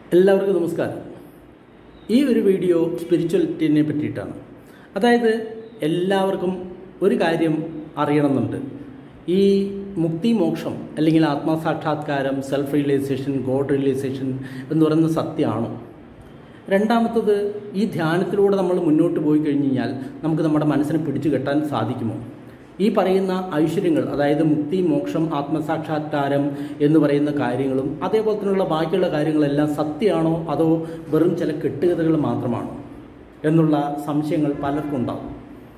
എല്ലാവർക്കും നമസ്കാരം ഈ ഒരു വീഡിയോ സ്പിരിച്വാലിറ്റിനെ പറ്റിയിട്ടാണ് അതായത് എല്ലാവർക്കും ഒരു കാര്യം അറിയണമെന്നുണ്ട് ഈ മുക്തി മോക്ഷം അല്ലെങ്കിൽ ആത്മസാക്ഷാത്കാരം സെൽഫ് റിയലൈസേഷൻ ഗോഡ് റിയലൈസേഷൻ എന്ന് പറയുന്ന സത്യമാണോ രണ്ടാമത്തത് ഈ ധ്യാനത്തിലൂടെ നമ്മൾ മുന്നോട്ട് പോയി കഴിഞ്ഞ് കഴിഞ്ഞാൽ നമുക്ക് നമ്മുടെ മനസ്സിനെ പിടിച്ചു കെട്ടാൻ സാധിക്കുമോ ഈ പറയുന്ന ഐശ്വര്യങ്ങൾ അതായത് മുക്തി മോക്ഷം ആത്മസാക്ഷാത്കാരം എന്ന് പറയുന്ന കാര്യങ്ങളും അതേപോലെ തന്നെയുള്ള ബാക്കിയുള്ള കാര്യങ്ങളെല്ലാം സത്യമാണോ അതോ വെറും ചില കെട്ടുകഥകൾ മാത്രമാണോ എന്നുള്ള സംശയങ്ങൾ പലർക്കും ഉണ്ടാവും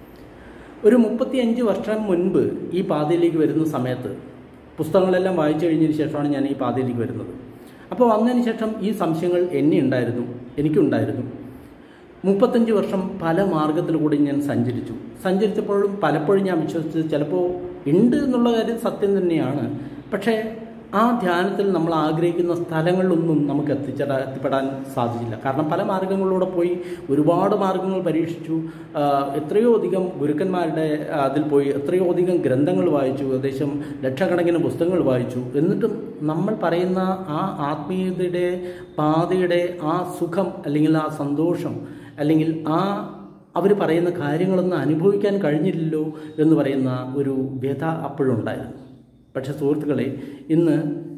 ഒരു മുപ്പത്തിയഞ്ച് വർഷം മുൻപ് ഈ പാതയിലേക്ക് വരുന്ന സമയത്ത് പുസ്തകങ്ങളെല്ലാം വായിച്ചു കഴിഞ്ഞതിന് ശേഷമാണ് ഞാൻ ഈ പാതയിലേക്ക് വരുന്നത് അപ്പോൾ വന്നതിന് ശേഷം ഈ സംശയങ്ങൾ എന്നെ ഉണ്ടായിരുന്നു എനിക്കുണ്ടായിരുന്നു മുപ്പത്തഞ്ച് വർഷം പല മാർഗത്തിൽ കൂടി ഞാൻ സഞ്ചരിച്ചു സഞ്ചരിച്ചപ്പോഴും പലപ്പോഴും ഞാൻ വിശ്വസിച്ചത് ചിലപ്പോൾ ഉണ്ട് എന്നുള്ള കാര്യം സത്യം തന്നെയാണ് പക്ഷേ ആ ധ്യാനത്തിൽ നമ്മൾ ആഗ്രഹിക്കുന്ന സ്ഥലങ്ങളിലൊന്നും നമുക്ക് എത്തിച്ചേരാ എത്തിപ്പെടാൻ സാധിച്ചില്ല കാരണം പല മാർഗങ്ങളിലൂടെ പോയി ഒരുപാട് മാർഗങ്ങൾ പരീക്ഷിച്ചു ആ, എത്രയോ അധികം ഗുരുക്കന്മാരുടെ ആ, അതിൽ പോയി എത്രയോ അധികം ഗ്രന്ഥങ്ങൾ വായിച്ചു ഏകദേശം ലക്ഷക്കണക്കിന് പുസ്തകങ്ങൾ വായിച്ചു എന്നിട്ടും നമ്മൾ പറയുന്ന ആ ആത്മീയതയുടെ പാതയുടെ ആ സുഖം അല്ലെങ്കിൽ ആ സന്തോഷം അല്ലെങ്കിൽ ആ അവർ പറയുന്ന കാര്യങ്ങളൊന്നും അനുഭവിക്കാൻ കഴിഞ്ഞില്ലല്ലോ എന്ന് പറയുന്ന ഒരു വ്യഥ അപ്പോഴും ഉണ്ടായിരുന്നു പക്ഷേ സുഹൃത്തുക്കളെ ഇന്ന്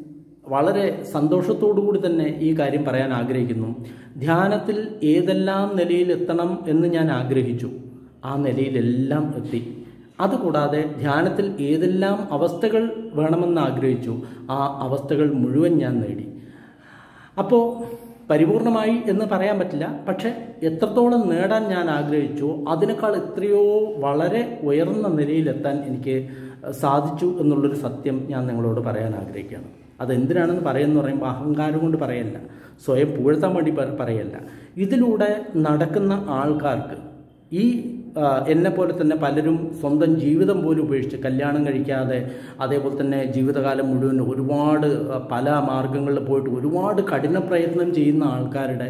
വളരെ സന്തോഷത്തോടു കൂടി തന്നെ ഈ കാര്യം പറയാൻ ആഗ്രഹിക്കുന്നു ധ്യാനത്തിൽ ഏതെല്ലാം നിലയിൽ എത്തണം എന്ന് ഞാൻ ആഗ്രഹിച്ചു ആ നിലയിലെല്ലാം എത്തി അതുകൂടാതെ ധ്യാനത്തിൽ ഏതെല്ലാം അവസ്ഥകൾ വേണമെന്ന് ആഗ്രഹിച്ചു ആ അവസ്ഥകൾ മുഴുവൻ ഞാൻ നേടി അപ്പോൾ പരിപൂർണമായി എന്ന് പറയാൻ പറ്റില്ല പക്ഷെ എത്രത്തോളം നേടാൻ ഞാൻ ആഗ്രഹിച്ചു അതിനേക്കാൾ എത്രയോ വളരെ ഉയർന്ന നിലയിലെത്താൻ എനിക്ക് സാധിച്ചു എന്നുള്ളൊരു സത്യം ഞാൻ നിങ്ങളോട് പറയാൻ ആഗ്രഹിക്കുകയാണ് അതെന്തിനാണെന്ന് പറയുമെന്ന് പറയുമ്പോൾ അഹങ്കാരം കൊണ്ട് പറയല്ല സ്വയം പുകഴ്ത്താൻ വേണ്ടി പ- പറയല്ല ഇതിലൂടെ നടക്കുന്ന ആൾക്കാർക്ക് ഈ ആ, എന്നെ പോലെ തന്നെ പലരും സ്വന്തം ജീവിതം പോലും ഉപേക്ഷിച്ച് കല്യാണം കഴിക്കാതെ അതേപോലെ തന്നെ ജീവിതകാലം മുഴുവൻ ഒരുപാട് ആ, പല മാർഗങ്ങളിൽ പോയിട്ട് ഒരുപാട് കഠിന പ്രയത്നം ചെയ്യുന്ന ആൾക്കാരുടെ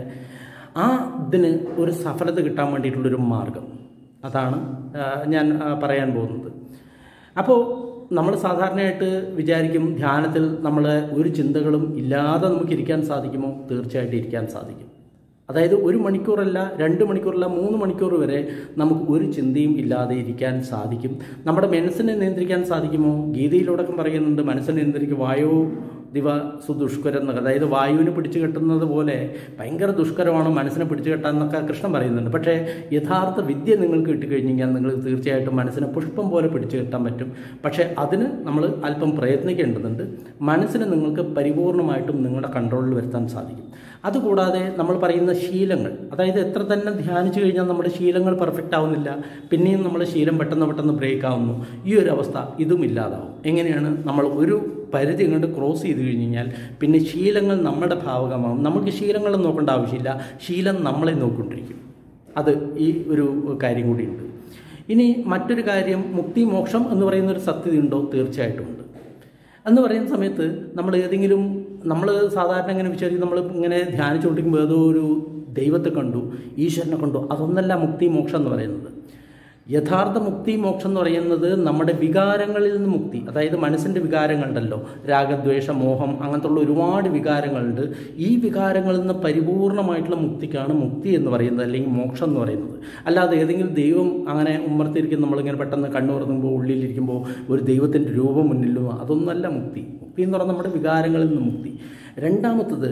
ആ ഇതിന് ഒരു സഫലത കിട്ടാൻ വേണ്ടിയിട്ടുള്ളൊരു മാർഗം അതാണ് ആ, ഞാൻ ആ, പറയാൻ പോകുന്നത് അപ്പോൾ നമ്മൾ സാധാരണയായിട്ട് വിചാരിക്കും ധ്യാനത്തിൽ നമ്മൾ ഒരു ചിന്തകളും ഇല്ലാതെ നമുക്ക് ഇരിക്കാൻ സാധിക്കുമോ തീർച്ചയായിട്ടും ഇരിക്കാൻ സാധിക്കും അതായത് ഒരു മണിക്കൂറല്ല രണ്ട് മണിക്കൂറല്ല മൂന്ന് മണിക്കൂർ വരെ നമുക്ക് ഒരു ചിന്തയും ഇല്ലാതെ ഇരിക്കാൻ സാധിക്കും നമ്മുടെ മനസ്സിനെ നിയന്ത്രിക്കാൻ സാധിക്കുമോ ഗീതയിലൂടക്കം പറയുന്നുണ്ട് മനസ്സിനെ നിയന്ത്രിക്കും വായു ദിവ സുദുഷ്കരം എന്നൊക്കെ അതായത് വായുവിനെ പിടിച്ചു കെട്ടുന്നത് പോലെ ഭയങ്കര ദുഷ്കരമാണ് മനസ്സിനെ പിടിച്ചു കെട്ടാൻ എന്നൊക്കെ കൃഷ്ണൻ പറയുന്നുണ്ട് പക്ഷേ യഥാർത്ഥ വിദ്യ നിങ്ങൾക്ക് കിട്ടിക്കഴിഞ്ഞാൽ നിങ്ങൾ തീർച്ചയായിട്ടും മനസ്സിനെ പുഷ്പം പോലെ പിടിച്ചു കെട്ടാൻ പറ്റും പക്ഷേ അതിന് നമ്മൾ അല്പം പ്രയത്നിക്കേണ്ടതുണ്ട് മനസ്സിനെ നിങ്ങൾക്ക് പരിപൂർണമായിട്ടും നിങ്ങളുടെ കൺട്രോളിൽ വരുത്താൻ സാധിക്കും അതുകൂടാതെ നമ്മൾ പറയുന്ന ശീലങ്ങൾ അതായത് എത്ര തന്നെ ധ്യാനിച്ചു കഴിഞ്ഞാൽ നമ്മുടെ ശീലങ്ങൾ പെർഫെക്റ്റ് ആവുന്നില്ല പിന്നെയും നമ്മുടെ ശീലം പെട്ടെന്ന് പെട്ടെന്ന് ബ്രേക്ക് ആവുന്നു ഈ ഒരു അവസ്ഥ ഇതും ഇല്ലാതാവും എങ്ങനെയാണ് നമ്മൾ ഒരു പരിധി അങ്ങോട്ട് ക്രോസ് ചെയ്ത് കഴിഞ്ഞ് കഴിഞ്ഞാൽ പിന്നെ ശീലങ്ങൾ നമ്മുടെ ഭാവകമാവും നമുക്ക് ശീലങ്ങൾ നോക്കേണ്ട ആവശ്യമില്ല ശീലം നമ്മളെ നോക്കിക്കൊണ്ടിരിക്കും അത് ഈ ഒരു കാര്യം കൂടിയുണ്ട് ഇനി മറ്റൊരു കാര്യം മുക്തി മോക്ഷം എന്ന് പറയുന്ന ഒരു സത്യതയുണ്ടോ തീർച്ചയായിട്ടും ഉണ്ട് എന്ന് പറയുന്ന സമയത്ത് നമ്മൾ ഏതെങ്കിലും നമ്മൾ സാധാരണ ഇങ്ങനെ വിചാരിക്കും നമ്മൾ ഇങ്ങനെ ധ്യാനിച്ചുകൊണ്ടിരിക്കുമ്പോൾ ഏതോ ഒരു ദൈവത്തെ കണ്ടു ഈശ്വരനെ കണ്ടു അതൊന്നല്ല മുക്തി മോക്ഷം എന്ന് പറയുന്നത് യഥാർത്ഥ മുക്തി മോക്ഷം എന്ന് പറയുന്നത് നമ്മുടെ വികാരങ്ങളിൽ നിന്ന് മുക്തി അതായത് മനസ്സിൻ്റെ വികാരങ്ങളുണ്ടല്ലോ രാഗദ്വേഷ മോഹം അങ്ങനത്തെ ഉള്ള ഒരുപാട് വികാരങ്ങളുണ്ട് ഈ വികാരങ്ങളിൽ നിന്ന് പരിപൂർണമായിട്ടുള്ള മുക്തിക്കാണ് മുക്തി എന്ന് പറയുന്നത് അല്ലെങ്കിൽ മോക്ഷം എന്ന് പറയുന്നത് അല്ലാതെ ഏതെങ്കിലും ദൈവം അങ്ങനെ ഉമ്മർത്തിരിക്കും നമ്മളിങ്ങനെ പെട്ടെന്ന് കണ്ണു തുറന്നുമ്പോൾ ഉള്ളിലിരിക്കുമ്പോൾ ഒരു ദൈവത്തിൻ്റെ രൂപം മുന്നിലും അതൊന്നല്ല മുക്തി മുക്തി എന്ന് പറഞ്ഞാൽ നമ്മുടെ വികാരങ്ങളിൽ നിന്ന് മുക്തി രണ്ടാമത്തത്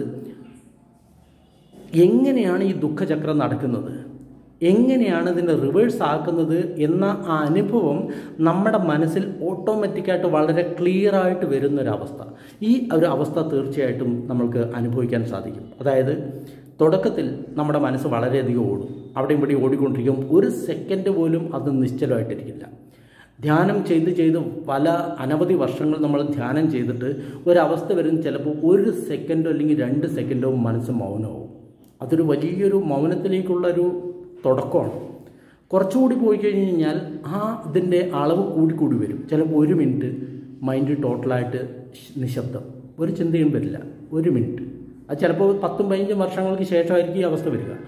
എങ്ങനെയാണ് ഈ ദുഃഖചക്രം നടക്കുന്നത് എങ്ങനെയാണ് ഇതിനെ റിവേഴ്സ് ആക്കുന്നത് എന്ന ആ അനുഭവം നമ്മുടെ മനസ്സിൽ ഓട്ടോമാറ്റിക്കായിട്ട് വളരെ ക്ലിയർ ആയിട്ട് വരുന്നൊരവസ്ഥ ഈ ഒരു അവസ്ഥ തീർച്ചയായിട്ടും നമ്മൾക്ക് അനുഭവിക്കാൻ സാധിക്കും അതായത് തുടക്കത്തിൽ നമ്മുടെ മനസ്സ് വളരെയധികം ഓടും അവിടെയും ഇവിടെ ഓടിക്കൊണ്ടിരിക്കും ഒരു സെക്കൻഡ് പോലും അത് നിശ്ചലമായിട്ടിരിക്കില്ല ധ്യാനം ചെയ്ത് ചെയ്ത് പല അനവധി വർഷങ്ങൾ നമ്മൾ ധ്യാനം ചെയ്തിട്ട് ഒരവസ്ഥ വരും ചിലപ്പോൾ ഒരു സെക്കൻഡോ അല്ലെങ്കിൽ രണ്ട് സെക്കൻഡോ മനസ്സ് മൗനമാവും അതൊരു വലിയൊരു മൗനത്തിലേക്കുള്ള ഒരു തുടക്കമാണ് കുറച്ചുകൂടി പോയി കഴിഞ്ഞ് കഴിഞ്ഞാൽ ആ ഇതിൻ്റെ അളവ് കൂടിക്കൂടി വരും ചിലപ്പോൾ ഒരു മിനിറ്റ് മൈൻഡ് ടോട്ടലായിട്ട് ശ്- നിശബ്ദം ഒരു ചിന്തയും വരില്ല ഒരു മിനിറ്റ് അത് ചിലപ്പോൾ പത്തും പതിനഞ്ചും വർഷങ്ങൾക്ക് ശേഷമായിരിക്കും ഈ അവസ്ഥ വരിക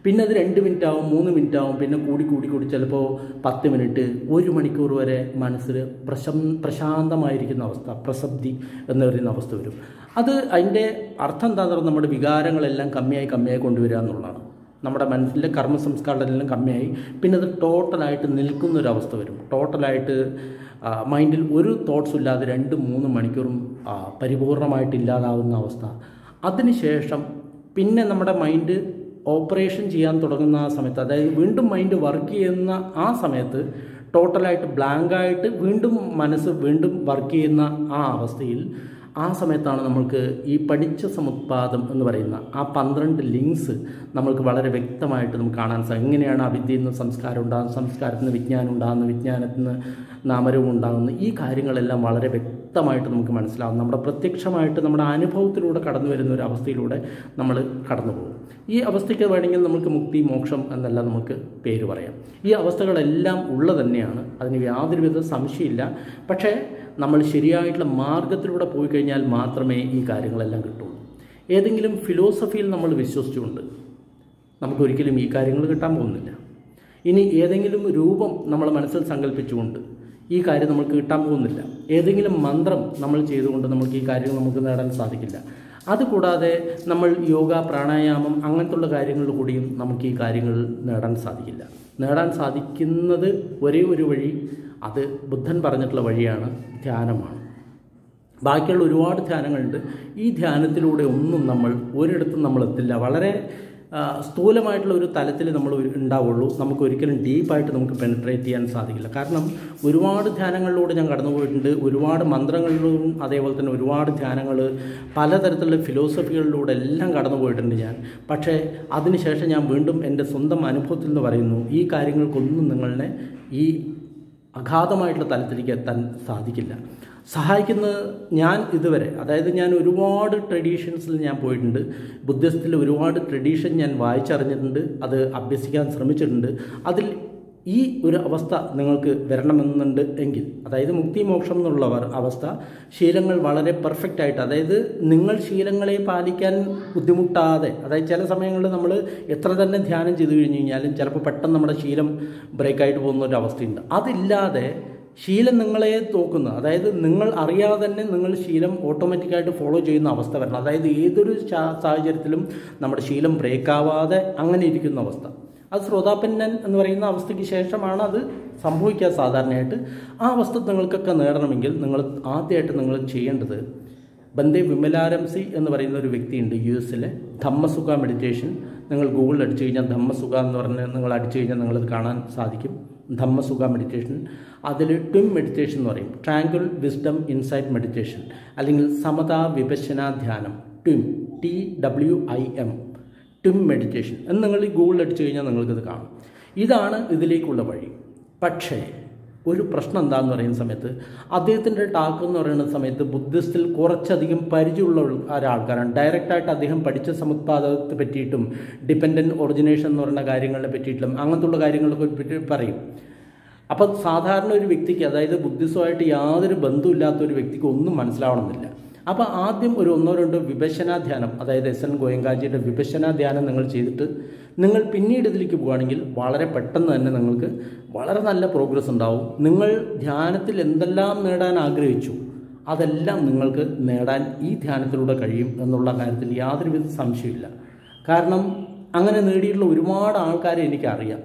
പിന്നെ അത് രണ്ട് മിനിറ്റ് ആവും മൂന്ന് മിനിറ്റ് ആവും പിന്നെ കൂടി കൂടി കൂടി ചിലപ്പോൾ പത്ത് മിനിറ്റ് ഒരു മണിക്കൂർ വരെ മനസ്സിൽ പ്രശം പ്രശാന്തമായിരിക്കുന്ന അവസ്ഥ പ്രസബ്ദി എന്ന് പറയുന്ന അവസ്ഥ വരും അത് അതിൻ്റെ അർത്ഥം എന്താണെന്ന് പറഞ്ഞാൽ നമ്മുടെ വികാരങ്ങളെല്ലാം കമ്മിയായി കമ്മിയായി കൊണ്ടുവരിക എന്നുള്ളതാണ് നമ്മുടെ മനസ്സിലെ കർമ്മ സംസ്കാരങ്ങളെല്ലാം കമ്മിയായി പിന്നെ അത് ടോട്ടലായിട്ട് നിൽക്കുന്ന ഒരു അവസ്ഥ വരും ടോട്ടലായിട്ട് മൈൻഡിൽ ഒരു തോട്ട്സും ഇല്ലാതെ രണ്ട് മൂന്ന് മണിക്കൂറും ആ, പരിപൂർണമായിട്ട് ഇല്ലാതാവുന്ന അവസ്ഥ അതിനുശേഷം പിന്നെ നമ്മുടെ മൈൻഡ് ഓപ്പറേഷൻ ചെയ്യാൻ തുടങ്ങുന്ന ആ സമയത്ത് അതായത് വീണ്ടും മൈൻഡ് വർക്ക് ചെയ്യുന്ന ആ സമയത്ത് ടോട്ടലായിട്ട് ബ്ലാങ്കായിട്ട് വീണ്ടും മനസ്സ് വീണ്ടും വർക്ക് ചെയ്യുന്ന ആ അവസ്ഥയിൽ ആ സമയത്താണ് നമ്മൾക്ക് ഈ പഠിച്ച സമുത്പാദം എന്ന് പറയുന്ന ആ പന്ത്രണ്ട് ലിങ്ക്സ് നമ്മൾക്ക് വളരെ വ്യക്തമായിട്ട് നമുക്ക് കാണാൻ സാധിക്കും എങ്ങനെയാണ് അവിദ്യയിൽ നിന്ന് സംസ്കാരം ഉണ്ടാകുന്നത് സംസ്കാരത്തിൽ നിന്ന് വിജ്ഞാനം ഉണ്ടാകുന്നത് വിജ്ഞാനത്തിൽ നിന്ന് നാമരവും ഉണ്ടാകുന്നത് ഈ കാര്യങ്ങളെല്ലാം വളരെ വ്യക്തമായിട്ട് നമുക്ക് മനസ്സിലാവും നമ്മുടെ പ്രത്യക്ഷമായിട്ട് നമ്മുടെ അനുഭവത്തിലൂടെ കടന്നു വരുന്ന ഒരു അവസ്ഥയിലൂടെ നമ്മൾ കടന്നു പോകും ഈ അവസ്ഥയ്ക്ക് വേണമെങ്കിൽ നമുക്ക് മുക്തി മോക്ഷം എന്നെല്ലാം നമുക്ക് പേര് പറയാം ഈ അവസ്ഥകളെല്ലാം ഉള്ള തന്നെയാണ് അതിന് യാതൊരുവിധ സംശയമില്ല പക്ഷേ നമ്മൾ ശരിയായിട്ടുള്ള മാർഗത്തിലൂടെ പോയി കഴിഞ്ഞാൽ മാത്രമേ ഈ കാര്യങ്ങളെല്ലാം കിട്ടുള്ളൂ ഏതെങ്കിലും ഫിലോസഫിയിൽ നമ്മൾ വിശ്വസിച്ചുകൊണ്ട് നമുക്കൊരിക്കലും ഈ കാര്യങ്ങൾ കിട്ടാൻ പോകുന്നില്ല ഇനി ഏതെങ്കിലും രൂപം നമ്മൾ മനസ്സിൽ സങ്കല്പിച്ചുകൊണ്ട് ഈ കാര്യം നമുക്ക് കിട്ടാൻ പോകുന്നില്ല ഏതെങ്കിലും മന്ത്രം നമ്മൾ ചെയ്തുകൊണ്ട് നമുക്ക് ഈ കാര്യങ്ങൾ നമുക്ക് നേടാൻ സാധിക്കില്ല അതുകൂടാതെ നമ്മൾ യോഗ പ്രാണായാമം അങ്ങനത്തുള്ള കാര്യങ്ങളിൽ കൂടിയും നമുക്ക് ഈ കാര്യങ്ങൾ നേടാൻ സാധിക്കില്ല നേടാൻ സാധിക്കുന്നത് ഒരേ ഒരു വഴി അത് ബുദ്ധൻ പറഞ്ഞിട്ടുള്ള വഴിയാണ് ധ്യാനമാണ് ബാക്കിയുള്ള ഒരുപാട് ധ്യാനങ്ങളുണ്ട് ഈ ധ്യാനത്തിലൂടെ ഒന്നും നമ്മൾ ഒരിടത്തും നമ്മൾ എത്തില്ല വളരെ ആ, സ്ഥൂലമായിട്ടുള്ള ഒരു തലത്തിൽ നമ്മൾ ഒരു- ഉണ്ടാവുള്ളൂ നമുക്ക് ഒരിക്കലും ഡീപ്പായിട്ട് നമുക്ക് പെനിട്രേറ്റ് ചെയ്യാൻ സാധിക്കില്ല കാരണം ഒരുപാട് ധ്യാനങ്ങളിലൂടെ ഞാൻ കടന്നു പോയിട്ടുണ്ട് ഒരുപാട് മന്ത്രങ്ങളിലും അതേപോലെ തന്നെ ഒരുപാട് ധ്യാനങ്ങൾ പലതരത്തിലുള്ള ഫിലോസഫികളിലൂടെ എല്ലാം കടന്നു പോയിട്ടുണ്ട് ഞാൻ പക്ഷേ അതിനുശേഷം ഞാൻ വീണ്ടും എൻ്റെ സ്വന്തം അനുഭവത്തിൽ നിന്ന് പറയുന്നു ഈ കാര്യങ്ങൾക്കൊന്നും നിങ്ങളെ ഈ അഗാധമായിട്ടുള്ള തലത്തിലേക്ക് എത്താൻ സാധിക്കില്ല സഹായിക്കുന്നത് ഞാൻ ഇതുവരെ അതായത് ഞാൻ ഒരുപാട് ട്രഡീഷൻസിൽ ഞാൻ പോയിട്ടുണ്ട് ബുദ്ധിസത്തിൽ ഒരുപാട് ട്രഡീഷൻ ഞാൻ വായിച്ചറിഞ്ഞിട്ടുണ്ട് അത് അഭ്യസിക്കാൻ ശ്രമിച്ചിട്ടുണ്ട് അതിൽ ഈ ഒരു അവസ്ഥ നിങ്ങൾക്ക് വരണമെന്നുണ്ട് എങ്കിൽ അതായത് മുക്തി മോക്ഷം എന്നുള്ള വ- അവസ്ഥ ശീലങ്ങൾ വളരെ പെർഫെക്റ്റ് ആയിട്ട് അതായത് നിങ്ങൾ ശീലങ്ങളെ പാലിക്കാൻ ബുദ്ധിമുട്ടാതെ അതായത് ചില സമയങ്ങളിൽ നമ്മൾ എത്ര തന്നെ ധ്യാനം ചെയ്തു കഴിഞ്ഞ് കഴിഞ്ഞാലും ചിലപ്പോൾ പെട്ടെന്ന് നമ്മുടെ ശീലം ബ്രേക്കായിട്ട് പോകുന്ന ഒരു അവസ്ഥയുണ്ട് അതില്ലാതെ ശീലം നിങ്ങളെ നോക്കുന്ന അതായത് നിങ്ങൾ അറിയാതെ തന്നെ നിങ്ങൾ ശീലം ഓട്ടോമാറ്റിക്കായിട്ട് ഫോളോ ചെയ്യുന്ന അവസ്ഥ വരണം അതായത് ഏതൊരു ശാ- സാഹചര്യത്തിലും നമ്മുടെ ശീലം ബ്രേക്കാവാതെ അങ്ങനെ ഇരിക്കുന്ന അവസ്ഥ അത് ശ്രോതാപന്നൻ എന്ന് പറയുന്ന അവസ്ഥയ്ക്ക് ശേഷമാണ് അത് സംഭവിക്കുക സാധാരണയായിട്ട് ആ അവസ്ഥ നിങ്ങൾക്കൊക്കെ നേടണമെങ്കിൽ നിങ്ങൾ ആദ്യമായിട്ട് നിങ്ങൾ ചെയ്യേണ്ടത് ബന്ദേ വിമലാരംസി എന്ന് പറയുന്ന ഒരു വ്യക്തിയുണ്ട് യു എസിലെ ധമ്മസുഖ മെഡിറ്റേഷൻ നിങ്ങൾ ഗൂഗിളിൽ അടിച്ചു കഴിഞ്ഞാൽ ധമ്മസുഖ എന്ന് പറഞ്ഞ് നിങ്ങൾ അടിച്ചു കഴിഞ്ഞാൽ നിങ്ങളത് കാണാൻ സാധിക്കും ധമ്മസുഖ മെഡിറ്റേഷൻ അതിൽ ട്വിം മെഡിറ്റേഷൻ എന്ന് പറയും ട്രാങ്കുൽ വിസ്ഡം ഇൻസൈറ്റ് മെഡിറ്റേഷൻ അല്ലെങ്കിൽ സമതാ വിപശന ധ്യാനം TWIM T W I M TWIM meditation എന്ന് നിങ്ങൾ ഈ ഗൂഗിളിൽ അടിച്ചു കഴിഞ്ഞാൽ നിങ്ങൾക്കിത് കാണും ഇതാണ് ഇതിലേക്കുള്ള വഴി പക്ഷേ ഒരു പ്രശ്നം എന്താണെന്ന് പറയുന്ന സമയത്ത് അദ്ദേഹത്തിൻ്റെ ടാക്ക് എന്ന് പറയുന്ന സമയത്ത് ബുദ്ധിസ്റ്റിൽ കുറച്ചധികം പരിചയമുള്ള ഒരു- ഒരാൾക്കാരാണ് ഡയറക്റ്റായിട്ട് അദ്ദേഹം പഠിച്ച സമുത്പാദത്തെ പറ്റിയിട്ടും ഡിപ്പെൻഡൻറ്റ് ഒറിജിനേഷൻ എന്ന് പറയുന്ന കാര്യങ്ങളെ പറ്റിയിട്ടും അങ്ങനത്തുള്ള കാര്യങ്ങളെ പറ്റി പറയും അപ്പോൾ സാധാരണ ഒരു വ്യക്തിക്ക് അതായത് ബുദ്ധിസമായിട്ട് യാതൊരു ബന്ധമില്ലാത്ത ഒരു വ്യക്തിക്ക് ഒന്നും മനസ്സിലാവണമെന്നില്ല അപ്പോൾ ആദ്യം ഒരു ഒന്നോ രണ്ടോ വിഭജന ധ്യാനം അതായത് എസ് എൻ ഗോയങ്കാജിയുടെ വിഭജന ധ്യാനം നിങ്ങൾ ചെയ്തിട്ട് നിങ്ങൾ പിന്നീട് ഇതിലേക്ക് പോവുകയാണെങ്കിൽ വളരെ പെട്ടെന്ന് തന്നെ നിങ്ങൾക്ക് വളരെ നല്ല പ്രോഗ്രസ് ഉണ്ടാവും നിങ്ങൾ ധ്യാനത്തിൽ എന്തെല്ലാം നേടാൻ ആഗ്രഹിച്ചു അതെല്ലാം നിങ്ങൾക്ക് നേടാൻ ഈ ധ്യാനത്തിലൂടെ കഴിയും എന്നുള്ള കാര്യത്തിൽ യാതൊരുവിധ സംശയമില്ല കാരണം അങ്ങനെ നേടിയിട്ടുള്ള ഒരുപാട് ആൾക്കാരെ എനിക്കറിയാം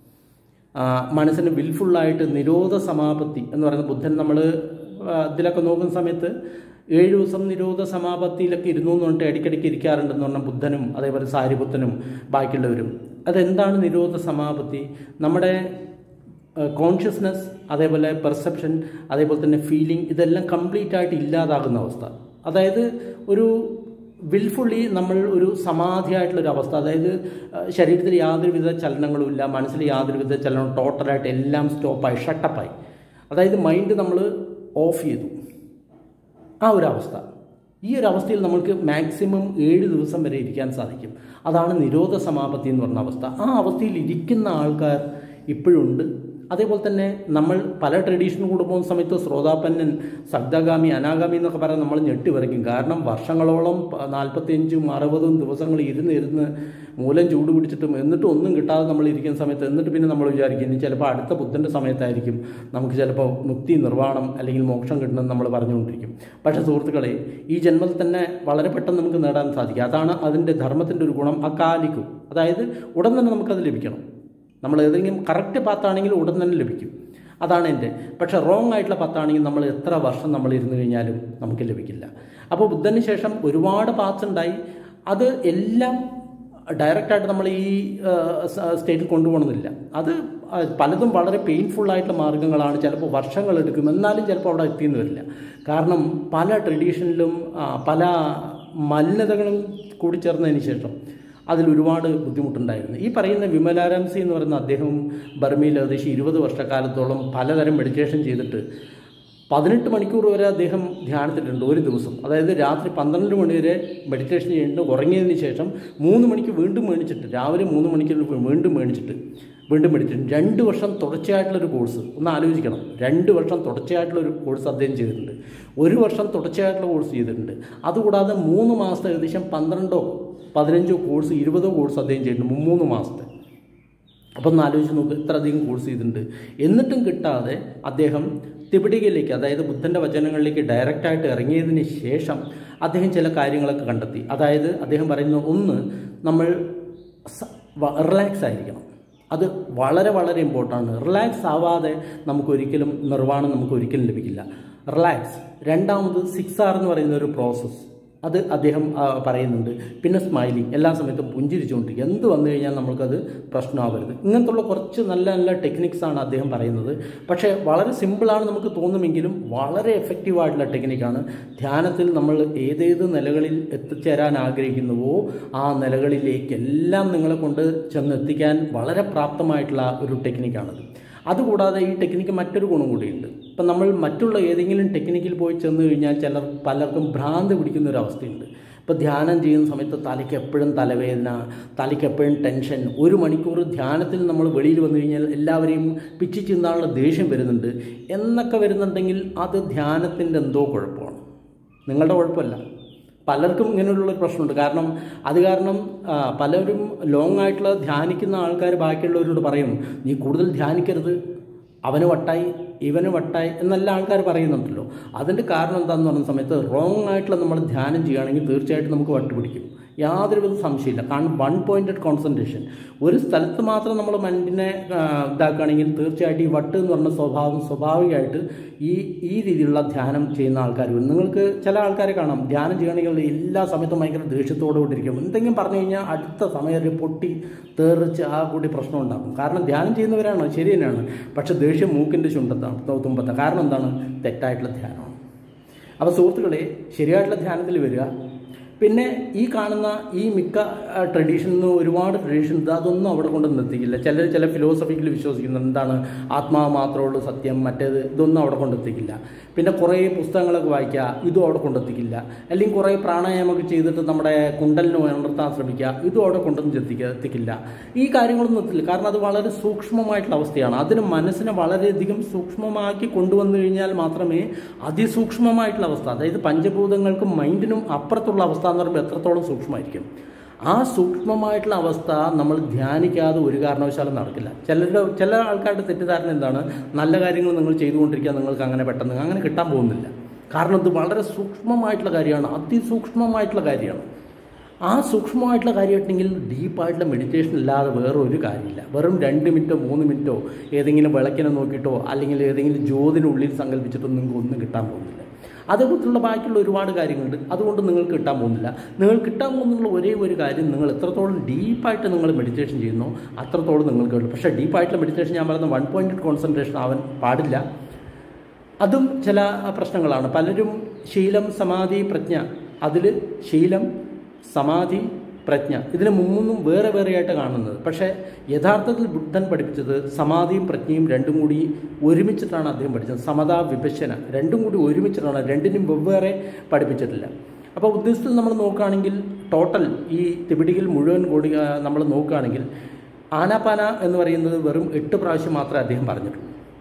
ആ, മനസ്സിന് വിൽഫുള്ളായിട്ട് നിരോധ സമാപത്തി എന്ന് പറയുന്ന ബുദ്ധൻ നമ്മൾ ഇതിലൊക്കെ നോക്കുന്ന സമയത്ത് ഏഴ് ദിവസം നിരോധ സമാപത്തിയിലൊക്കെ ഇരുന്നു എന്ന് പറഞ്ഞിട്ട് ഇടയ്ക്കിടയ്ക്ക് ഇരിക്കാറുണ്ടെന്ന് പറഞ്ഞാൽ ബുദ്ധനും അതേപോലെ സാരിബുദ്ധനും ബാക്കിയുള്ളവരും അതെന്താണ് നിരോധ സമാപത്തി നമ്മുടെ കോൺഷ്യസ്നെസ് അതേപോലെ പെർസെപ്ഷൻ അതേപോലെ തന്നെ ഫീലിംഗ് ഇതെല്ലാം കംപ്ലീറ്റ് ആയിട്ട് ഇല്ലാതാകുന്ന അവസ്ഥ അതായത് ഒരു വിൽഫുള്ളി നമ്മൾ ഒരു സമാധിയായിട്ടുള്ള ഒരു അവസ്ഥ അതായത് അഹ് ശരീരത്തിൽ യാതൊരുവിധ ചലനങ്ങളും ഇല്ല മനസ്സിൽ യാതൊരുവിധ ചലനവും ടോട്ടലായിട്ട് എല്ലാം സ്റ്റോപ്പായി ഷട്ടപ്പായി അതായത് മൈൻഡ് നമ്മൾ ഓഫ് ചെയ്തു ആ ഒരു അവസ്ഥ ഈ ഒരു അവസ്ഥയിൽ നമ്മൾക്ക് മാക്സിമം ഏഴ് ദിവസം വരെ ഇരിക്കാൻ സാധിക്കും അതാണ് നിരോധ സമാപത്തി എന്ന് പറഞ്ഞ അവസ്ഥ ആ അവസ്ഥയിൽ ഇരിക്കുന്ന ആൾക്കാർ ഇപ്പോഴുണ്ട് അതേപോലെ തന്നെ നമ്മൾ പല ട്രഡീഷനും കൂടെ പോകുന്ന സമയത്ത് ശ്രോതാപന്നൻ സഗ്ദാഗാമി അനാഗാമി എന്നൊക്കെ പറയാൻ നമ്മൾ ഞെട്ടി വരയ്ക്കും കാരണം വർഷങ്ങളോളം നാൽപ്പത്തിയഞ്ചും അറുപതും ദിവസങ്ങൾ ഇരുന്ന് ഇരുന്ന് മൂലം ചൂട് പിടിച്ചിട്ടും എന്നിട്ടും ഒന്നും കിട്ടാതെ നമ്മൾ ഇരിക്കുന്ന സമയത്ത് എന്നിട്ട് പിന്നെ നമ്മൾ വിചാരിക്കും ഇനി ചിലപ്പോൾ അടുത്ത ബുദ്ധൻ്റെ സമയത്തായിരിക്കും നമുക്ക് ചിലപ്പോൾ മുക്തി നിർവ്വാണം അല്ലെങ്കിൽ മോക്ഷം കിട്ടണമെന്ന് നമ്മൾ പറഞ്ഞുകൊണ്ടിരിക്കും പക്ഷേ സുഹൃത്തുക്കളെ ഈ ജന്മത്തിൽ തന്നെ വളരെ പെട്ടെന്ന് നമുക്ക് നേടാൻ സാധിക്കും അതാണ് അതിൻ്റെ ധർമ്മത്തിൻ്റെ ഒരു ഗുണം അകാലിക്കും അതായത് ഉടൻ തന്നെ നമുക്കത് ലഭിക്കണം നമ്മൾ ഏതെങ്കിലും കറക്റ്റ് പാത്താണെങ്കിൽ ഉടൻ തന്നെ ലഭിക്കും അതാണ് എൻ്റെ പക്ഷേ റോങ് ആയിട്ടുള്ള പത്താണെങ്കിൽ നമ്മൾ എത്ര വർഷം നമ്മൾ ഇരുന്ന് കഴിഞ്ഞാലും നമുക്ക് ലഭിക്കില്ല അപ്പോൾ ബുദ്ധന് ശേഷം ഒരുപാട് പാത്സ് ഉണ്ടായി അത് എല്ലാം ഡയറക്റ്റായിട്ട് നമ്മൾ ഈ സ്റ്റേറ്റിൽ കൊണ്ടുപോകണമെന്നില്ല അത് പലതും വളരെ പെയിൻഫുൾ ആയിട്ടുള്ള മാർഗ്ഗങ്ങളാണ് ചിലപ്പോൾ വർഷങ്ങളെടുക്കും എന്നാലും ചിലപ്പോൾ അവിടെ എത്തിയെന്ന് വരില്ല കാരണം പല ട്രഡീഷനിലും പല മലിനതകളും കൂടി ചേർന്നതിന് ശേഷം അതിൽ ഒരുപാട് ബുദ്ധിമുട്ടുണ്ടായിരുന്നു ഈ പറയുന്ന വിമലാരാംസി എന്ന് പറയുന്ന അദ്ദേഹം ബർമയിൽ ഏകദേശം ഇരുപത് വർഷക്കാലത്തോളം പലതരം മെഡിറ്റേഷൻ ചെയ്തിട്ട് പതിനെട്ട് മണിക്കൂർ വരെ അദ്ദേഹം ധ്യാനത്തിലുണ്ട് ഒരു ദിവസം അതായത് രാത്രി പന്ത്രണ്ട് മണി വരെ മെഡിറ്റേഷൻ ചെയ്തിട്ട് ഉറങ്ങിയതിന് ശേഷം മൂന്ന് മണിക്ക് വീണ്ടും മേടിച്ചിട്ട് രാവിലെ മൂന്ന് മണിക്ക് വീണ്ടും മേടിച്ചിട്ട് വീണ്ടും മെഡിറ്റേഷൻ രണ്ട് വർഷം തുടർച്ചയായിട്ടുള്ളൊരു കോഴ്സ് ഒന്ന് ആലോചിക്കണം രണ്ട് വർഷം തുടർച്ചയായിട്ടുള്ളൊരു കോഴ്സ് അദ്ദേഹം ചെയ്തിട്ടുണ്ട് ഒരു വർഷം തുടർച്ചയായിട്ടുള്ള കോഴ്സ് ചെയ്തിട്ടുണ്ട് അതുകൂടാതെ മൂന്ന് മാസത്തെ ഏകദേശം പന്ത്രണ്ടോ പതിനഞ്ചോ കോഴ്സ് ഇരുപതോ കോഴ്സ് അദ്ദേഹം ചെയ്തിട്ടുണ്ട് മൂന്ന് മാസത്തെ അപ്പം ഒന്ന് ആലോചിച്ച് നോക്ക് ഇത്ര അധികം കോഴ്സ് ചെയ്തിട്ടുണ്ട് എന്നിട്ടും കിട്ടാതെ അദ്ദേഹം തിപിടികയിലേക്ക് അതായത് ബുദ്ധൻ്റെ വചനങ്ങളിലേക്ക് ഡയറക്റ്റായിട്ട് ഇറങ്ങിയതിന് ശേഷം അദ്ദേഹം ചില കാര്യങ്ങളൊക്കെ കണ്ടെത്തി അതായത് അദ്ദേഹം പറയുന്ന ഒന്ന് നമ്മൾ റിലാക്സ് ആയിരിക്കണം അത് വളരെ വളരെ ഇമ്പോർട്ടൻ്റ് റിലാക്സ് ആവാതെ നമുക്കൊരിക്കലും നിർവ്വാണം നമുക്ക് ഒരിക്കലും ലഭിക്കില്ല റിലാക്സ് രണ്ടാമത് സിക്സ് ആർ എന്ന് പറയുന്ന ഒരു പ്രോസസ്സ് അത് അദ്ദേഹം പറയുന്നുണ്ട് പിന്നെ സ്മൈലിംഗ് എല്ലാ സമയത്തും പുഞ്ചിരിച്ചുകൊണ്ടിരിക്കുക എന്ത് വന്നു കഴിഞ്ഞാൽ നമ്മൾക്കത് പ്രശ്നമാവരുത് ഇങ്ങനത്തുള്ള കുറച്ച് നല്ല നല്ല ടെക്നിക്സാണ് അദ്ദേഹം പറയുന്നത് പക്ഷേ വളരെ സിമ്പിളാണ് നമുക്ക് തോന്നുമെങ്കിലും വളരെ എഫക്റ്റീവായിട്ടുള്ള ടെക്നിക്കാണ് ധ്യാനത്തിൽ നമ്മൾ ഏതേത് നിലകളിൽ എത്തിച്ചേരാൻ ആഗ്രഹിക്കുന്നുവോ ആ നിലകളിലേക്കെല്ലാം നിങ്ങളെ കൊണ്ട് ചെന്നെത്തിക്കാൻ വളരെ പ്രാപ്തമായിട്ടുള്ള ഒരു ടെക്നിക്കാണത് അതുകൂടാതെ ഈ ടെക്നിക്ക് മറ്റൊരു ഗുണം കൂടിയുണ്ട് ഇപ്പം നമ്മൾ മറ്റുള്ള ഏതെങ്കിലും ടെക്നിക്കിൽ പോയി ചെന്ന് കഴിഞ്ഞാൽ ചിലർ പലർക്കും ഭ്രാന്ത് പിടിക്കുന്ന ഒരു അവസ്ഥയുണ്ട് ഇപ്പോൾ ധ്യാനം ചെയ്യുന്ന സമയത്ത് തലയ്ക്ക് എപ്പോഴും തലവേദന തലയ്ക്ക് എപ്പോഴും ടെൻഷൻ ഒരു മണിക്കൂർ ധ്യാനത്തിൽ നമ്മൾ വെളിയിൽ വന്നു കഴിഞ്ഞാൽ എല്ലാവരെയും പിച്ചി ചിന്താനുള്ള ദേഷ്യം വരുന്നുണ്ട് എന്നൊക്കെ വരുന്നുണ്ടെങ്കിൽ അത് ധ്യാനത്തിൻ്റെ എന്തോ കുഴപ്പമാണ് നിങ്ങളുടെ കുഴപ്പമല്ല പലർക്കും ഇങ്ങനെയുള്ളൊരു പ്രശ്നമുണ്ട് കാരണം അത് കാരണം പലരും ലോങ് ആയിട്ടുള്ള ധ്യാനിക്കുന്ന ആൾക്കാർ ബാക്കിയുള്ളവരോട് പറയും നീ കൂടുതൽ ധ്യാനിക്കരുത് അവന് വട്ടായി ഇവന് വട്ടായി എന്നെല്ലാം ആൾക്കാർ പറയുന്നുണ്ടല്ലോ അതിൻ്റെ കാരണം എന്താണെന്ന് പറയുന്ന സമയത്ത് റോങ് ആയിട്ടുള്ള നമ്മൾ ധ്യാനം ചെയ്യുകയാണെങ്കിൽ തീർച്ചയായിട്ടും നമുക്ക് വട്ട് പിടിക്കും യാതൊരുവിധ സംശയമില്ല കാരണം വൺ പോയിൻറ്റഡ് കോൺസെൻട്രേഷൻ ഒരു സ്ഥലത്ത് മാത്രം നമ്മൾ മൈൻഡിനെ ഇതാക്കുകയാണെങ്കിൽ തീർച്ചയായിട്ടും ഈ വട്ട് എന്ന് പറഞ്ഞ സ്വഭാവം സ്വാഭാവികമായിട്ട് ഈ ഈ രീതിയിലുള്ള ധ്യാനം ചെയ്യുന്ന ആൾക്കാർ വരും നിങ്ങൾക്ക് ചില ആൾക്കാരെ കാണാം ധ്യാനം ചെയ്യണമെങ്കിൽ എല്ലാ സമയത്തും ഭയങ്കര ദേഷ്യത്തോടു കൂടിയിരിക്കും എന്തെങ്കിലും പറഞ്ഞു കഴിഞ്ഞാൽ അടുത്ത സമയം ഒരു പൊട്ടി തേറിച്ച് ആ കൂടി പ്രശ്നം ഉണ്ടാകും കാരണം ധ്യാനം ചെയ്യുന്നവരാണ് ശരി തന്നെയാണ് പക്ഷെ ദേഷ്യം മൂക്കിൻ്റെ ചുണ്ടത്താണ് തുമ്പത്താണ് കാരണം എന്താണ് തെറ്റായിട്ടുള്ള ധ്യാനമാണ് അപ്പോൾ സുഹൃത്തുക്കളെ ശരിയായിട്ടുള്ള ധ്യാനത്തിൽ വരിക പിന്നെ ഈ കാണുന്ന ഈ മിക്ക ട്രഡീഷനിൽ നിന്ന് ഒരുപാട് ട്രഡീഷൻസ് അതൊന്നും അവിടെ കൊണ്ട് നിർത്തിക്കില്ല ചിലർ ചില ഫിലോസഫിക്കൽ വിശ്വസിക്കുന്നുണ്ട് എന്താണ് ആത്മാവ് മാത്രമേ ഉള്ളൂ സത്യം മറ്റേത് ഇതൊന്നും അവിടെ കൊണ്ടെത്തിക്കില്ല പിന്നെ കുറേ പുസ്തകങ്ങളൊക്കെ വായിക്കുക ഇതും അവിടെ കൊണ്ടെത്തിക്കില്ല അല്ലെങ്കിൽ കുറേ പ്രാണായാമമൊക്കെ ചെയ്തിട്ട് നമ്മുടെ കുണ്ടലിന് ഉണർത്താൻ ശ്രമിക്കുക ഇതും അവിടെ കൊണ്ടൊന്നും എത്തിക്കുക എത്തിക്കില്ല ഈ കാര്യങ്ങളൊന്നും എത്തില്ല കാരണം അത് വളരെ സൂക്ഷ്മമായിട്ടുള്ള അവസ്ഥയാണ് അതിന് മനസ്സിനെ വളരെയധികം സൂക്ഷ്മമാക്കി കൊണ്ടുവന്നു കഴിഞ്ഞാൽ മാത്രമേ അതിസൂക്ഷ്മമായിട്ടുള്ള അവസ്ഥ അതായത് പഞ്ചഭൂതങ്ങൾക്കും മൈൻഡിനും അപ്പുറത്തുള്ള അവസ്ഥ എന്ന് പറയുമ്പോൾ എത്രത്തോളം സൂക്ഷ്മമായിരിക്കും ആ സൂക്ഷ്മമായിട്ടുള്ള അവസ്ഥ നമ്മൾ ധ്യാനിക്കാതെ ഒരു കാരണവശാലും നടക്കില്ല ചിലരുടെ ചില ആൾക്കാരുടെ തെറ്റിദ്ധാരണ എന്താണ് നല്ല കാര്യങ്ങൾ നിങ്ങൾ ചെയ്തുകൊണ്ടിരിക്കുക നിങ്ങൾക്ക് അങ്ങനെ പെട്ടെന്ന് അങ്ങനെ കിട്ടാൻ പോകുന്നില്ല കാരണം ഇത് വളരെ സൂക്ഷ്മമായിട്ടുള്ള കാര്യമാണ് അതിസൂക്ഷ്മമായിട്ടുള്ള കാര്യമാണ് ആ സൂക്ഷ്മമായിട്ടുള്ള കാര്യമായിട്ടുണ്ടെങ്കിൽ ഡീപ്പായിട്ടുള്ള മെഡിറ്റേഷൻ ഇല്ലാതെ വേറെ ഒരു കാര്യമില്ല വെറും രണ്ട് മിനിറ്റോ മൂന്ന് മിനിറ്റോ ഏതെങ്കിലും വിളക്കിനെ നോക്കിയിട്ടോ അല്ലെങ്കിൽ ഏതെങ്കിലും ജ്യോതിനുള്ളിൽ സങ്കല്പിച്ചിട്ടോ നിങ്ങൾക്ക് ഒന്നും കിട്ടാൻ പോകുന്നില്ല അതേപോലത്തുള്ള ബാക്കിയുള്ള ഒരുപാട് കാര്യങ്ങളുണ്ട് അതുകൊണ്ട് നിങ്ങൾക്ക് കിട്ടാൻ പോകുന്നില്ല നിങ്ങൾ കിട്ടാൻ പോകുന്നുള്ള ഒരേ ഒരു കാര്യം നിങ്ങൾ എത്രത്തോളം ഡീപ്പായിട്ട് നിങ്ങൾ മെഡിറ്റേഷൻ ചെയ്യുന്നോ അത്രത്തോളം നിങ്ങൾക്ക് കിട്ടും പക്ഷേ ഡീപ്പായിട്ടുള്ള മെഡിറ്റേഷൻ ഞാൻ പറയുന്നത് വൺ പോയിൻറ്റ് കോൺസെൻട്രേഷൻ ആവാൻ പാടില്ല അതും ചില പ്രശ്നങ്ങളാണ് പലരും ശീലം സമാധി പ്രജ്ഞ അതിൽ ശീലം സമാധി പ്രജ്ഞ ഇതിന് മൂന്നും വേറെ വേറെയായിട്ട് കാണുന്നത് പക്ഷേ യഥാർത്ഥത്തിൽ ബുദ്ധൻ പഠിപ്പിച്ചത് സമാധിയും പ്രജ്ഞയും രണ്ടും കൂടി ഒരുമിച്ചിട്ടാണ് അദ്ദേഹം പഠിച്ചത് സമത വിഭജന രണ്ടും കൂടി ഒരുമിച്ചിട്ടാണ് രണ്ടിനും വെവ്വേറെ പഠിപ്പിച്ചിട്ടില്ല അപ്പോൾ ഉദ്ദേശത്തിൽ നമ്മൾ നോക്കുകയാണെങ്കിൽ ടോട്ടൽ ഈ തിപിടിയിൽ മുഴുവൻ കൂടി നമ്മൾ നോക്കുകയാണെങ്കിൽ ആനാപാന എന്ന് പറയുന്നത് വെറും എട്ട് പ്രാവശ്യം മാത്രമേ അദ്ദേഹം പറഞ്ഞിട്ടുള്ളൂ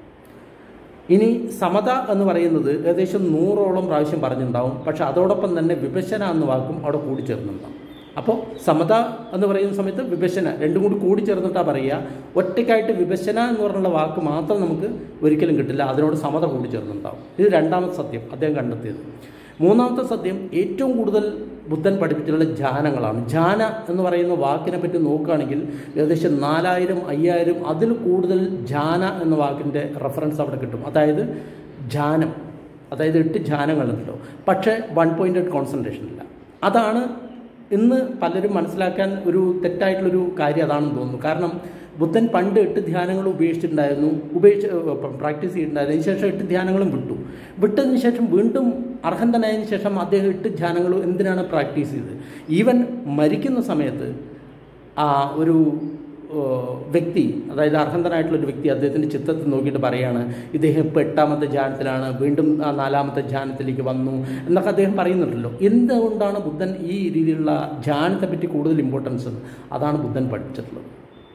ഇനി സമത എന്ന് പറയുന്നത് ഏകദേശം നൂറോളം പ്രാവശ്യം പറഞ്ഞിട്ടുണ്ടാവും പക്ഷെ അതോടൊപ്പം തന്നെ വിഭജന എന്ന വാക്കും അവിടെ കൂടിച്ചേർന്നുണ്ടാവും അപ്പോൾ സമത എന്ന് പറയുന്ന സമയത്ത് വിഭജന രണ്ടും കൂടി കൂടിച്ചേർന്നിട്ടാണ് പറയുക ഒറ്റയ്ക്കായിട്ട് വിഭജന എന്ന് പറഞ്ഞുള്ള വാക്ക് മാത്രം നമുക്ക് ഒരിക്കലും കിട്ടില്ല അതിനോട് സമത കൂടിച്ചേർന്നുണ്ടാവും ഇത് രണ്ടാമത്തെ സത്യം അദ്ദേഹം കണ്ടെത്തിയത് മൂന്നാമത്തെ സത്യം ഏറ്റവും കൂടുതൽ ബുദ്ധൻ പഠിപ്പിച്ചിട്ടുള്ള ധ്യാനങ്ങളാണ് ധ്യാന എന്ന് പറയുന്ന വാക്കിനെ പറ്റി നോക്കുകയാണെങ്കിൽ ഏകദേശം നാലായിരം അയ്യായിരം അതിൽ കൂടുതൽ ധ്യാന എന്ന വാക്കിൻ്റെ റെഫറൻസ് അവിടെ കിട്ടും അതായത് ധ്യാനം അതായത് എട്ട് ധ്യാനങ്ങളുണ്ടല്ലോ പക്ഷേ വൺ പോയിൻറ്റഡ് കോൺസെൻട്രേഷൻ ഇല്ല അതാണ് ഇന്ന് പലരും മനസ്സിലാക്കാൻ ഒരു തെറ്റായിട്ടുള്ളൊരു കാര്യം അതാണെന്ന് തോന്നുന്നു കാരണം ബുദ്ധൻ പണ്ട് എട്ട് ധ്യാനങ്ങൾ ഉപേക്ഷിച്ചിട്ടുണ്ടായിരുന്നു ഉപേക്ഷിച്ച് പ്രാക്ടീസ് ചെയ്തിട്ടുണ്ടായിരുന്നു അതിന് ശേഷം എട്ട് ധ്യാനങ്ങളും വിട്ടു വിട്ടതിന് ശേഷം വീണ്ടും അർഹന്തനായതിനു ശേഷം അദ്ദേഹം എട്ട് ധ്യാനങ്ങൾ എന്തിനാണ് പ്രാക്ടീസ് ചെയ്തത് ഈവൻ മരിക്കുന്ന സമയത്ത് ആ ഒരു വ്യക്തി അതായത് അർഹന്തനായിട്ടുള്ള ഒരു വ്യക്തി അദ്ദേഹത്തിൻ്റെ ചിത്രത്തിൽ നോക്കിയിട്ട് പറയാണ് ഇദ്ദേഹം ഇപ്പോൾ എട്ടാമത്തെ ധ്യാനത്തിലാണ് വീണ്ടും ആ നാലാമത്തെ ധ്യാനത്തിലേക്ക് വന്നു എന്നൊക്കെ അദ്ദേഹം പറയുന്നുണ്ടല്ലോ എന്തുകൊണ്ടാണ് ബുദ്ധൻ ഈ രീതിയിലുള്ള ധ്യാനത്തെ പറ്റി കൂടുതൽ ഇമ്പോർട്ടൻസ് അതാണ് ബുദ്ധൻ പഠിച്ചിട്ടുള്ളത്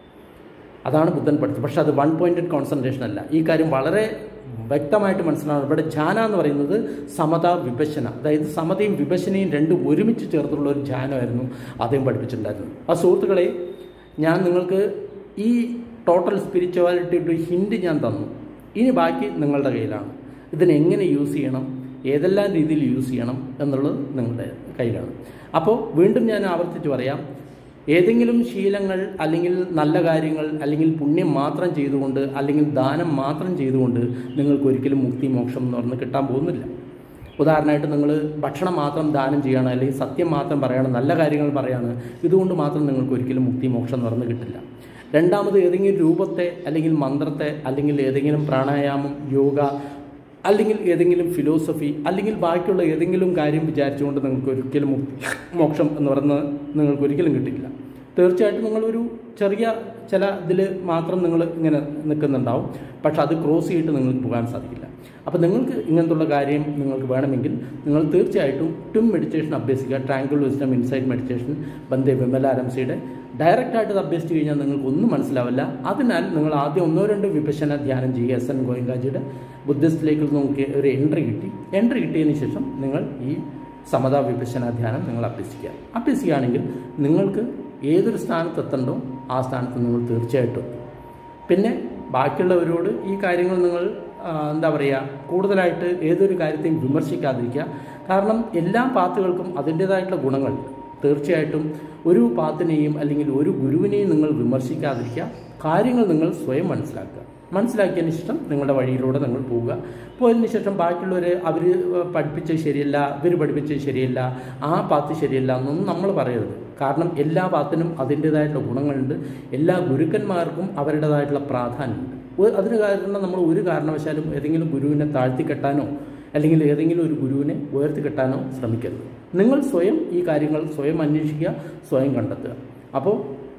അതാണ് ബുദ്ധൻ പഠിച്ചത് പക്ഷേ അത് വൺ പോയിൻറ്റഡ് കോൺസെൻട്രേഷൻ അല്ല ഈ കാര്യം വളരെ വ്യക്തമായിട്ട് മനസ്സിലാവും ഇവിടെ ധ്യാന എന്ന് പറയുന്നത് സമത വിഭജന അതായത് സമതയും വിഭജനയും രണ്ടും ഒരുമിച്ച് ചേർത്തുള്ള ഒരു ധ്യാനമായിരുന്നു അദ്ദേഹം പഠിപ്പിച്ചിട്ടുണ്ടായിരുന്നത് ആ സുഹൃത്തുക്കളെ ഞാൻ നിങ്ങൾക്ക് ഈ ടോട്ടൽ സ്പിരിച്വാലിറ്റിയുടെ ഹിൻഡ് ഞാൻ തന്നു ഇനി ബാക്കി നിങ്ങളുടെ കയ്യിലാണ് ഇതിനെങ്ങനെ യൂസ് ചെയ്യണം ഏതെല്ലാം രീതിയിൽ യൂസ് ചെയ്യണം എന്നുള്ളത് നിങ്ങളുടെ കയ്യിലാണ് അപ്പോൾ വീണ്ടും ഞാൻ ആവർത്തിച്ച് പറയാം ഏതെങ്കിലും ശീലങ്ങൾ അല്ലെങ്കിൽ നല്ല കാര്യങ്ങൾ അല്ലെങ്കിൽ പുണ്യം മാത്രം ചെയ്തുകൊണ്ട് അല്ലെങ്കിൽ ദാനം മാത്രം ചെയ്തുകൊണ്ട് നിങ്ങൾക്ക് ഒരിക്കലും മുക്തി മോക്ഷം എന്ന് പറഞ്ഞ് കിട്ടാൻ പോകുന്നില്ല ഉദാഹരണമായിട്ട് നിങ്ങൾ ഭക്ഷണം മാത്രം ദാനം ചെയ്യണം അല്ലെങ്കിൽ സത്യം മാത്രം പറയണം നല്ല കാര്യങ്ങൾ പറയാണ് ഇതുകൊണ്ട് മാത്രം നിങ്ങൾക്ക് ഒരിക്കലും മുക്തി മോക്ഷം എന്ന് പറഞ്ഞ് കിട്ടില്ല രണ്ടാമത് ഏതെങ്കിലും രൂപത്തെ അല്ലെങ്കിൽ മന്ത്രത്തെ അല്ലെങ്കിൽ ഏതെങ്കിലും പ്രാണായാമം യോഗ അല്ലെങ്കിൽ ഏതെങ്കിലും ഫിലോസഫി അല്ലെങ്കിൽ ബാക്കിയുള്ള ഏതെങ്കിലും കാര്യം വിചാരിച്ചുകൊണ്ട് നിങ്ങൾക്ക് ഒരിക്കലും മുക്തി മോക്ഷം എന്ന് പറയുന്നത് നിങ്ങൾക്ക് ഒരിക്കലും കിട്ടില്ല തീർച്ചയായിട്ടും നിങ്ങളൊരു ചെറിയ ചില ഇതിൽ മാത്രം നിങ്ങൾ ഇങ്ങനെ നിൽക്കുന്നുണ്ടാവും പക്ഷെ അത് ക്രോസ് ചെയ്തിട്ട് നിങ്ങൾക്ക് പോകാൻ സാധിക്കില്ല അപ്പോൾ നിങ്ങൾക്ക് ഇങ്ങനത്തുള്ള കാര്യം നിങ്ങൾക്ക് വേണമെങ്കിൽ നിങ്ങൾ തീർച്ചയായിട്ടും ടും മെഡിറ്റേഷൻ അഭ്യസിക്കുക tranquil wisdom insight meditation Bhante Vimala രംസിയുടെ ഡയറക്റ്റായിട്ട് ഇത് അഭ്യസിച്ച് കഴിഞ്ഞാൽ നിങ്ങൾക്ക് ഒന്നും മനസ്സിലാവില്ല അതിനാൽ നിങ്ങൾ ആദ്യം ഒന്നോ രണ്ടോ വിഭജന ധ്യാനം ചെയ്യുക എസ് എൻ ഗോയങ്കാജിയുടെ ബുദ്ധിസ്റ്റിലേക്ക് നോക്കി ഒരു എൻട്രി കിട്ടി എൻട്രി കിട്ടിയതിന് ശേഷം നിങ്ങൾ ഈ സമതാ വിഭജന ധ്യാനം നിങ്ങൾ അഭ്യസിക്കുക അഭ്യസിക്കുകയാണെങ്കിൽ നിങ്ങൾക്ക് ഏതൊരു സ്ഥാനത്ത് എത്തണ്ടോ ആ സ്ഥാനത്ത് നിങ്ങൾ തീർച്ചയായിട്ടും എത്തും പിന്നെ ബാക്കിയുള്ളവരോട് ഈ കാര്യങ്ങൾ നിങ്ങൾ എന്താ പറയുക കൂടുതലായിട്ട് ഏതൊരു കാര്യത്തെയും വിമർശിക്കാതിരിക്കുക കാരണം എല്ലാ പാത്തുകൾക്കും അതിൻ്റേതായിട്ടുള്ള ഗുണങ്ങളുണ്ട് തീർച്ചയായിട്ടും ഒരു പാത്തിനെയും അല്ലെങ്കിൽ ഒരു ഗുരുവിനെയും നിങ്ങൾ വിമർശിക്കാതിരിക്കുക കാര്യങ്ങൾ നിങ്ങൾ സ്വയം മനസ്സിലാക്കുക മനസ്സിലാക്കിയതിന് ശേഷം നിങ്ങളുടെ വഴിയിലൂടെ നിങ്ങൾ പോവുക പോയതിന് ശേഷം ബാക്കിയുള്ളവർ അവർ പഠിപ്പിച്ചത് ശരിയല്ല ഇവർ പഠിപ്പിച്ചത് ശരിയല്ല ആ പാത്ത് ശരിയല്ല എന്നൊന്നും നമ്മൾ പറയരുത് കാരണം എല്ലാ പാത്തിനും അതിൻ്റേതായിട്ടുള്ള ഗുണങ്ങളുണ്ട് എല്ലാ ഗുരുക്കന്മാർക്കും അവരുടേതായിട്ടുള്ള പ്രാധാന്യമുണ്ട് അതിന് കാരണം നമ്മൾ ഒരു കാരണവശാലും ഏതെങ്കിലും ഗുരുവിനെ താഴ്ത്തിക്കെട്ടാനോ അല്ലെങ്കിൽ ഏതെങ്കിലും ഒരു ഗുരുവിനെ ഉയർത്തിക്കെട്ടാനോ ശ്രമിക്കരുത് നിങ്ങൾ സ്വയം ഈ കാര്യങ്ങൾ സ്വയം അന്വേഷിക്കുക സ്വയം കണ്ടെത്തുക അപ്പോൾ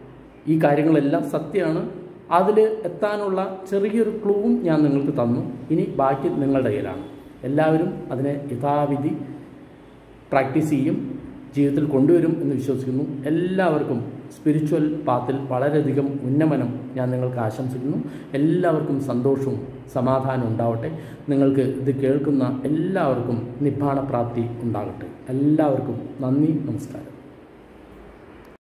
ഈ കാര്യങ്ങളെല്ലാം സത്യമാണ് അതിൽ എത്താനുള്ള ചെറിയൊരു ക്ലൂവും ഞാൻ നിങ്ങൾക്ക് തന്നു ഇനി ബാക്കി നിങ്ങളുടെ കയ്യിലാണ് എല്ലാവരും അതിനെ യഥാവിധി പ്രാക്ടീസ് ചെയ്യും ജീവിതത്തിൽ കൊണ്ടുവരും എന്ന് വിശ്വസിക്കുന്നു എല്ലാവർക്കും സ്പിരിച്വൽ പാത്തിൽ വളരെയധികം ഉന്നമനം ഞാൻ നിങ്ങൾക്ക് ആശംസിക്കുന്നു എല്ലാവർക്കും സന്തോഷവും സമാധാനവും ഉണ്ടാവട്ടെ നിങ്ങൾക്ക് ഇത് കേൾക്കുന്ന എല്ലാവർക്കും നിബ്ബാണപ്രാപ്തി ഉണ്ടാകട്ടെ എല്ലാവർക്കും നന്ദി നമസ്കാരം